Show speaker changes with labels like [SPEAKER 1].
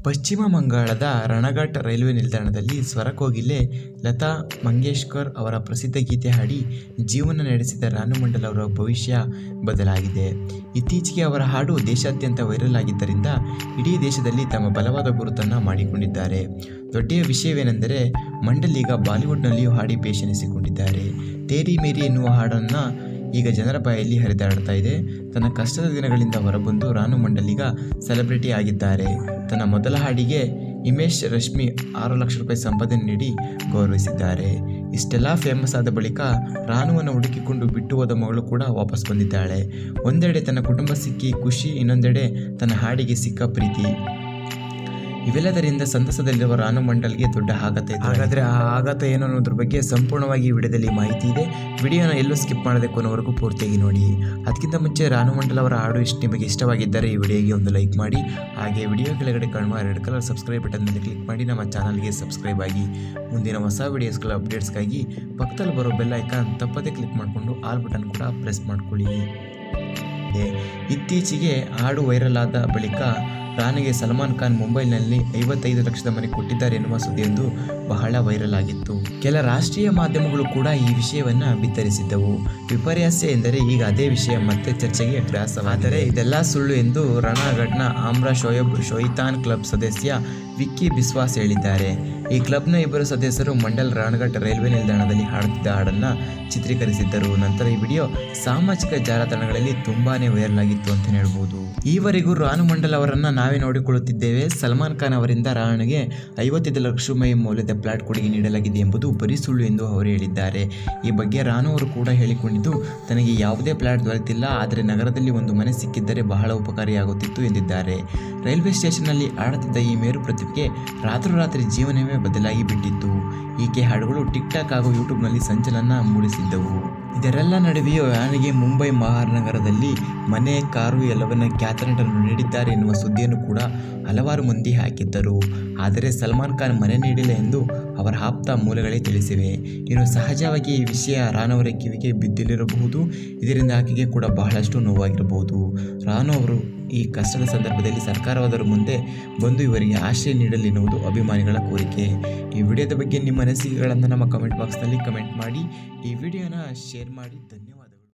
[SPEAKER 1] ಪಶ್ಚಿಮ ಬಂಗಾಳದ ರಣಘಾಟ್ ರೈಲ್ವೆ ನಿಲ್ದಾಣದಲ್ಲಿ ಸ್ವರಕೋಗಿಲೆ ಲತಾ ಮಂಗೇಶ್ಕರ್ ಅವರ ಪ್ರಸಿದ್ಧ ಗೀತೆ ಹಾಡಿ ಜೀವನ ನಡೆಸಿದ ರಾನು ಮಂಡಲ್ ಅವರ ಭವಿಷ್ಯ ಬದಲಾಗಿದೆ ಇತ್ತೀಚೆಗೆ ಅವರ ಹಾಡು ದೇಶಾದ್ಯಂತ ವೈರಲ್ ಆಗಿದ್ದರಿಂದ ಇಡೀ ದೇಶದಲ್ಲಿ ತಮ್ಮ ಬಲವಾದ ಗುರುತನ್ನು ಮಾಡಿಕೊಂಡಿದ್ದಾರೆ ದೊಡ್ಡ ವಿಷಯವೇನೆಂದರೆ ಮಂಡಲ್ ಈಗ ಬಾಲಿವುಡ್ನಲ್ಲಿಯೂ ಹಾಡಿ ಬೇಷೆನಿಸಿಕೊಂಡಿದ್ದಾರೆ ತೇರಿ ಮೇರಿ ಎನ್ನುವ ಹಾಡನ್ನು ಈಗ ಜನರ ಬಾಯಲ್ಲಿ ಹರಿದಾಡ್ತಾ ಇದೆ ತನ್ನ ಕಷ್ಟದ ದಿನಗಳಿಂದ ಹೊರಬಂದು ರಾನು ಮಂಡಲ್ ಈಗ ಸೆಲೆಬ್ರಿಟಿ ಆಗಿದ್ದಾರೆ ತನ್ನ ಮೊದಲ ಹಾಡಿಗೆ ಹಿಮೇಶ್ ರಶ್ಮಿ ಆರು ಲಕ್ಷ ರೂಪಾಯಿ ಸಂಪಾದನೆ ನೀಡಿ ಗೌರವಿಸಿದ್ದಾರೆ ಇಷ್ಟೆಲ್ಲ ಫೇಮಸ್ ಆದ ಬಳಿಕ ರಾನುವನ್ನು ಹುಡುಕಿಕೊಂಡು ಬಿಟ್ಟು ಹೋದ ಮಗಳು ಕೂಡ ವಾಪಸ್ ಬಂದಿದ್ದಾಳೆ ಒಂದೆಡೆ ತನ್ನ ಕುಟುಂಬ ಸಿಕ್ಕಿ ಖುಷಿ ಇನ್ನೊಂದೆಡೆ ತನ್ನ ಹಾಡಿಗೆ ಸಿಕ್ಕ ಪ್ರೀತಿ ಇವೆಲ್ಲದರಿಂದ ಸಂತಸದಲ್ಲಿರುವ ರಾನು ಮಂಡಲ್ಗೆ ದೊಡ್ಡ ಆಘಾತ ಇದೆ ಹಾಗಾದರೆ ಆ ಆಘಾತ ಏನು ಅನ್ನೋದ್ರ ಬಗ್ಗೆ ಸಂಪೂರ್ಣವಾಗಿ ಈ ವಿಡಿಯೋದಲ್ಲಿ ಮಾಹಿತಿ ಇದೆ ವಿಡಿಯೋನ ಎಲ್ಲೂ ಸ್ಕಿಪ್ ಮಾಡದೆ ಕೊನೆವರೆಗೂ ಪೂರ್ತಿಯಾಗಿ ನೋಡಿ ಅದಕ್ಕಿಂತ ಮುಂಚೆ ರಾನು ಮಂಡಲ್ ಅವರ ಹಾಡು ಇಷ್ಟು ನಿಮಗೆ ಇಷ್ಟವಾಗಿದ್ದರೆ ಈ ವಿಡಿಯೋಗೆ ಒಂದು ಲೈಕ್ ಮಾಡಿ ಹಾಗೆ ವಿಡಿಯೋ ಕೆಳಗಡೆ ಕಾಣುವ ರೆಡ್ ಕಲರ್ ಸಬ್ಸ್ಕ್ರೈಬ್ ಬಟನ್ ಮೇಲೆ ಕ್ಲಿಕ್ ಮಾಡಿ ನಮ್ಮ ಚಾನಲ್ಗೆ ಸಬ್ಸ್ಕ್ರೈಬ್ ಆಗಿ ಮುಂದಿನ ಹೊಸ ವಿಡಿಯೋಸ್ಗಳ ಅಪ್ಡೇಟ್ಸ್ಗಾಗಿ ಪಕ್ಕದಲ್ಲಿ ಬರೋ ಬೆಲ್ ಐಕಾನ್ ತಪ್ಪದೇ ಕ್ಲಿಕ್ ಮಾಡಿಕೊಂಡು ಆಲ್ ಬಟನ್ ಕೂಡ ಪ್ರೆಸ್ ಮಾಡ್ಕೊಳ್ಳಿ ಇದೆ. ಇತ್ತೀಚೆಗೆ ಹಾಡು ವೈರಲ್ ಆದ ಬಳಿಕ ರಾಣಿಗೆ ಸಲ್ಮಾನ್ ಖಾನ್ ಮುಂಬೈನಲ್ಲಿ ಐವತ್ತೈದು ಲಕ್ಷದ ಮನೆ ಕೊಟ್ಟಿದ್ದಾರೆ ಎನ್ನುವ ಸುದ್ದಿಯೊಂದು ಬಹಳ ವೈರಲ್ ಆಗಿತ್ತು ಕೆಲ ರಾಷ್ಟ್ರೀಯ ಮಾಧ್ಯಮಗಳು ಕೂಡ ಈ ವಿಷಯವನ್ನು ಬಿತ್ತರಿಸಿದ್ದವು ವಿಪರ್ಯಾಸ ಎಂದರೆ ಈಗ ಅದೇ ವಿಷಯ ಮತ್ತೆ ಚರ್ಚೆಗೆ ಗ್ರಾಸವಾದರೆ ಇದೆಲ್ಲ ಸುಳ್ಳು ಎಂದು ರಣಘಟ್ನ ಆಮ್ರಾ ಶೋಯಬ್ ಶೋಯಿತಾನ್ ಕ್ಲಬ್ ಸದಸ್ಯ ವಿಕ್ಕಿ ಬಿಸ್ವಾಸ್ ಹೇಳಿದ್ದಾರೆ ಈ ಕ್ಲಬ್ನ ಇಬ್ಬರು ಸದಸ್ಯರು ಮಂಡಲ್ ರಾಣಘಟ್ ರೈಲ್ವೆ ನಿಲ್ದಾಣದಲ್ಲಿ ಹಾಡುತ್ತಿದ್ದ ಹಾಡನ್ನು ಚಿತ್ರೀಕರಿಸಿದ್ದರು ನಂತರ ಈ ವಿಡಿಯೋ ಸಾಮಾಜಿಕ ಜಾಲತಾಣಗಳಲ್ಲಿ ತುಂಬಾನೇ ವೈರಲ್ ಆಗಿತ್ತು ಅಂತ ಹೇಳ್ಬೋದು ಈವರೆಗೂ ರಾನು ಮಂಡಲ್ ಅವರನ್ನು ನಾವೇ ನೋಡಿಕೊಳ್ಳುತ್ತಿದ್ದೇವೆ ಸಲ್ಮಾನ್ ಖಾನ್ ಅವರಿಂದ ರಾಣಿಗೆ ಐವತ್ತೈದು ಲಕ್ಷ ರೂಪಾಯಿ ಮೌಲ್ಯದ ಫ್ಲಾಟ್ ಕೊಡುಗೆ ನೀಡಲಾಗಿದೆ ಎಂಬುದು ಬರೀ ಸುಳ್ಳು ಎಂದು ಅವರು ಹೇಳಿದ್ದಾರೆ ಈ ಬಗ್ಗೆ ರಾನು ಅವರು ಕೂಡ ಹೇಳಿಕೊಂಡಿದ್ದು ತನಗೆ ಯಾವುದೇ ಫ್ಲಾಟ್ ದೊರೆತಿಲ್ಲ ಆದರೆ ನಗರದಲ್ಲಿ ಒಂದು ಮನೆ ಸಿಕ್ಕಿದ್ದರೆ ಬಹಳ ಉಪಕಾರಿಯಾಗುತ್ತಿತ್ತು ಎಂದಿದ್ದಾರೆ ರೈಲ್ವೆ ಸ್ಟೇಷನ್ನಲ್ಲಿ ಆಡುತ್ತಿದ್ದ ಈ ಮೇರು ಪ್ರತಿಭೆಗೆ ರಾತ್ರೋರಾತ್ರಿ ಜೀವನವೇ ಬದಲಾಗಿ ಬಿಟ್ಟಿತ್ತು ಈಕೆ ಹಾಡುಗಳು ಟಿಕ್ ಟಾಕ್ ಹಾಗೂ ಯೂಟ್ಯೂಬ್ನಲ್ಲಿ ಸಂಚಲನ ಮೂಡಿಸಿದ್ದವು ಇದರೆಲ್ಲ ನಡುವೆಯೂ ರಾಣಿಗೆ ಮುಂಬೈ ಮಹಾನಗರದಲ್ಲಿ ಮನೆ ಕಾರು ಎಲ್ಲವನ್ನ ಖ್ಯಾತ ನಟರು ನೀಡಿದ್ದಾರೆ ಎನ್ನುವ ಸುದ್ದಿಯನ್ನು ಕೂಡ ಹಲವಾರು ಮಂದಿ ಹಾಕಿದ್ದರು ಆದರೆ ಸಲ್ಮಾನ್ ಖಾನ್ ಮನೆ ನೀಡಿಲ್ಲ ಎಂದು ಅವರ ಆಪ್ತ ಮೂಲಗಳೇ ತಿಳಿಸಿವೆ ಇನ್ನು ಸಹಜವಾಗಿ ಈ ವಿಷಯ ರಾನವರ ಕಿವಿಗೆ ಬಿದ್ದಿಲ್ಲಿರಬಹುದು ಇದರಿಂದ ಆಕೆಗೆ ಕೂಡ ಬಹಳಷ್ಟು ನೋವಾಗಿರಬಹುದು ರಾನು ಅವರು ಈ ಕಷ್ಟದ ಸಂದರ್ಭದಲ್ಲಿ ಸರ್ಕಾರವಾದರ ಮುಂದೆ ಬಂದು ಇವರಿಗೆ ಆಶ್ರಯ ನೀಡಲಿ ಎನ್ನುವುದು ಅಭಿಮಾನಿಗಳ ಕೋರಿಕೆ ಈ ವಿಡಿಯೋದ ಬಗ್ಗೆ ನಿಮ್ಮ ಅನಿಸಿಕೆಗಳನ್ನು ನಮ್ಮ ಕಮೆಂಟ್ ಬಾಕ್ಸ್ನಲ್ಲಿ ಕಮೆಂಟ್ ಮಾಡಿ ಈ ವಿಡಿಯೋನ ಶೇರ್ ಮಾಡಿ ಧನ್ಯವಾದ